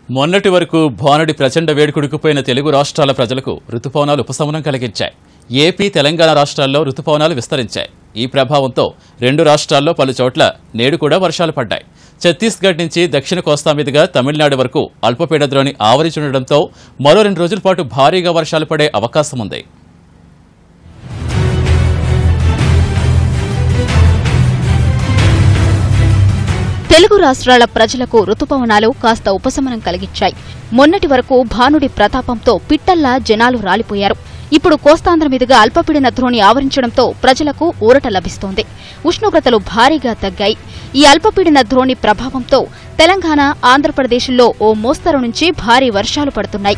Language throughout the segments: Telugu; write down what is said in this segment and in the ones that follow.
మొన్నటి వరకు భానుడి ప్రచండ వేడికుడికిపోయిన తెలుగు రాష్ట్రాల ప్రజలకు రుతుపవనాలు ఉపశమనం కలిగించాయి ఏపీ తెలంగాణ రాష్ట్రాల్లో రుతుపవనాలు విస్తరించాయి ఈ ప్రభావంతో రెండు రాష్ట్రాల్లో పలు చోట్ల నేడు కూడా వర్షాలు పడ్డాయి ఛత్తీస్గఢ్ నుంచి దక్షిణ కోస్తా మీదుగా తమిళనాడు వరకు అల్పపీడన ద్రోణి ఆవరించుండటంతో మరో రెండు రోజుల పాటు భారీగా వర్షాలు పడే అవకాశం ఉంది తెలుగు రాష్ట్రాల ప్రజలకు రుతుపవనాలు కాస్త ఉపశమనం కలిగించాయి మొన్నటి వరకు భానుడి ప్రతాపంతో పిట్టల్లా జనాలు రాలిపోయారు ఇప్పుడు కోస్తాంధ్ర మీదుగా అల్పపీడన ద్రోణి ఆవరించడంతో ప్రజలకు ఊరట లభిస్తోంది ఉష్ణోగ్రతలు భారీగా తగ్గాయి ఈ అల్పపీడన ద్రోణి ప్రభావంతో తెలంగాణ ఆంధ్రప్రదేశ్లో ఓ మోస్తరు నుంచి భారీ వర్షాలు పడుతున్నాయి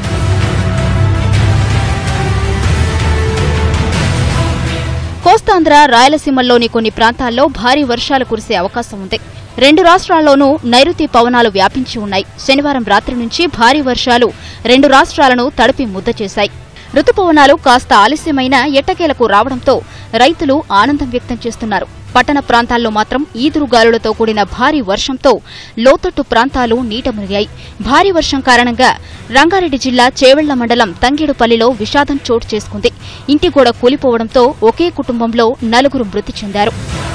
కోస్తాంధ్ర రాయలసీమల్లోని కొన్ని ప్రాంతాల్లో భారీ వర్షాలు కురిసే అవకాశం ఉంది రెండు రాష్ట్రాల్లోనూ నైరుతి పవనాలు వ్యాపించి ఉన్నాయి శనివారం రాత్రి నుంచి భారీ వర్షాలు రెండు రాష్ట్రాలను తడిపి ముద్ద చేశాయి రుతుపవనాలు కాస్త ఆలస్యమైన ఎట్టకేలకు రావడంతో రైతులు ఆనందం వ్యక్తం చేస్తున్నారు పట్టణ ప్రాంతాల్లో మాత్రం ఈదురుగాలులతో కూడిన భారీ వర్షంతో లోతట్టు ప్రాంతాలు నీట మునిగాయి భారీ వర్షం కారణంగా రంగారెడ్డి జిల్లా చేవెళ్ల మండలం తంగేడుపల్లిలో విషాదం చోటు చేసుకుంది ఇంటి గోడ కూలిపోవడంతో ఒకే కుటుంబంలో నలుగురు మృతి చెందారు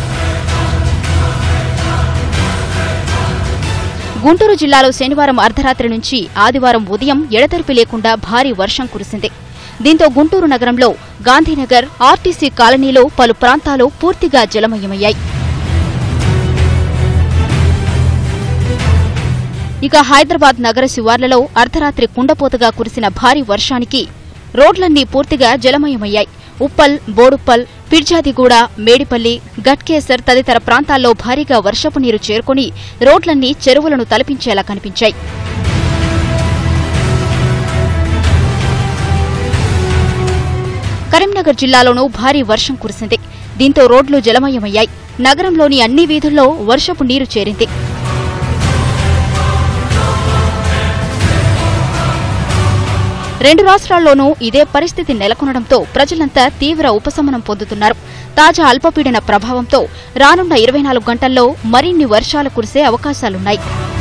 గుంటూరు జిల్లాలో శనివారం అర్ధరాత్రి నుంచి ఆదివారం ఉదయం ఎడతెరిపి లేకుండా భారీ వర్షం కురిసింది దీంతో గుంటూరు నగరంలో గాంధీనగర్ ఆర్టీసీ కాలనీలో పలు ప్రాంతాలు పూర్తిగా జలమయమయ్యాయి ఇక హైదరాబాద్ నగర శివార్లలో అర్ధరాత్రి కుండపోతగా కురిసిన భారీ వర్షానికి రోడ్లన్నీ పూర్తిగా జలమయమయ్యాయి ఉప్పల్ బోడుప్పల్ పిర్జాదిగూడ మేడిపల్లి గట్కేసర్ తదితర ప్రాంతాల్లో భారీగా వర్షపు నీరు చేరుకుని రోడ్లన్నీ చెరువులను తలపించేలా కనిపించాయి కరీంనగర్ జిల్లాలోనూ భారీ వర్షం కురిసింది దీంతో రోడ్లు జలమయమయ్యాయి నగరంలోని అన్ని వీధుల్లో వర్షపు నీరు చేరింది రెండు రాష్ట్రాల్లోనూ ఇదే పరిస్థితి నెలకొనడంతో ప్రజలంతా తీవ్ర ఉపశమనం పొందుతున్నారు తాజా అల్పపీడన ప్రభావంతో రానున్న ఇరవై నాలుగు గంటల్లో మరిన్ని వర్షాలు కురిసే అవకాశాలున్నాయి